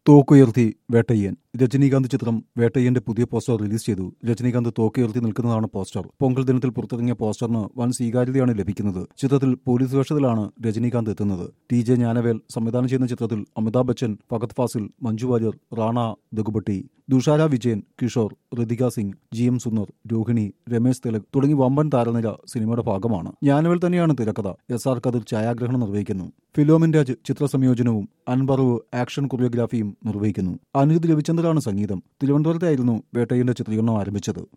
തോക്കുയർത്തി വേട്ടയ്യൻ രജനീകാന്ത് ചിത്രം വേട്ടയ്യന്റെ പുതിയ poster release ചെയ്തു രജനീകാന്ത് തോക്കുയർത്തി നിൽക്കുന്നതാണ് പോസ്റ്റർ പൊങ്കൽ ദിനത്തിൽ പുറത്തിറങ്ങിയ പോസ്റ്ററിന് വൻ സ്വീകാര്യതയാണ് ലഭിക്കുന്നത് ചിത്രത്തിൽ പോലീസ് വേഷത്തിലാണ് രജനീകാന്ത് എത്തുന്നത് ടി ജെ ജ്ഞാനവേൽ സംവിധാനം ചെയ്യുന്ന ചിത്രത്തിൽ അമിതാഭ് ബച്ചൻ ഫഗത് ഫാസിൽ മഞ്ജു വാര്യർ റാണ ദഗുബട്ടി ദുഷാര വിജയൻ കിഷോർ ഋതിക സിംഗ് ജി എം സുന്ദർ രോഹിണി രമേശ് തിലക് തുടങ്ങി വമ്പൻ താരനിര സിനിമയുടെ ഭാഗമാണ് ജ്ഞാനവേൽ തന്നെയാണ് തിരക്കഥ എസ് ആർ കതിർ ഛായാഗ്രഹണം നിർവഹിക്കുന്നു ഫിലോമിൻ രാജ് ചിത്ര സംയോജനവും അൻബറവ് ആക്ഷൻ കൊറിയോഗ്രാഫിയും നിർവഹിക്കുന്നു അനിരുദ്ധ് രവിചന്ദ്രാണ് സംഗീതം തിരുവനന്തപുരത്തായിരുന്നു വേട്ടയ്യന്റെ ചിത്രീകരണം ആരംഭിച്ചത്